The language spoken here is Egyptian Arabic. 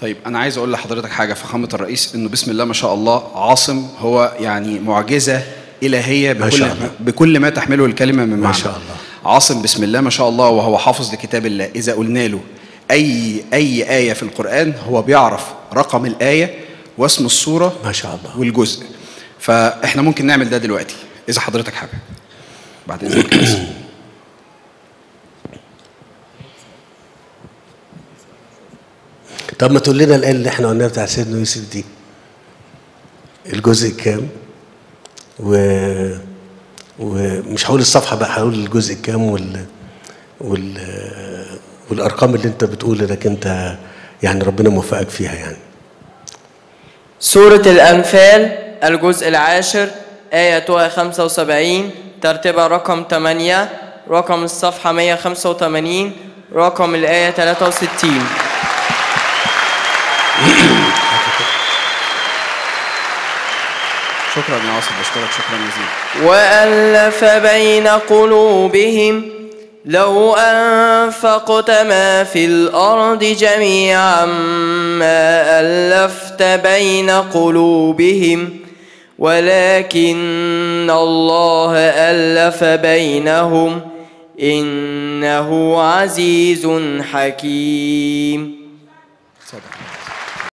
طيب انا عايز اقول لحضرتك حاجه فخامه الرئيس انه بسم الله ما شاء الله عاصم هو يعني معجزه الهيه ما بكل شاء الله. بكل ما تحمله الكلمه من معنى شاء الله. عاصم بسم الله ما شاء الله وهو حافظ لكتاب الله اذا قلنا له اي اي ايه في القران هو بيعرف رقم الايه واسم السوره ما شاء الله والجزء فاحنا ممكن نعمل ده دلوقتي اذا حضرتك حابب بعد اذنك بس. طب ما تقول لنا الآية اللي احنا قلناها بتاع سيدنا يوسف دي الجزء كام و ومش هقول الصفحة بقى هقول الجزء كام وال وال والأرقام اللي أنت بتقول إنك أنت يعني ربنا موفقك فيها يعني سورة الأنفال الجزء العاشر آية 75 ترتيبها رقم 8 رقم الصفحة 185 رقم الآية 63 شكرا يا عاصم بشكرك شكرا جزيلا وألف بين قلوبهم لو أنفقت ما في الأرض جميعا ما ألفت بين قلوبهم ولكن الله ألف بينهم إنه عزيز حكيم صدق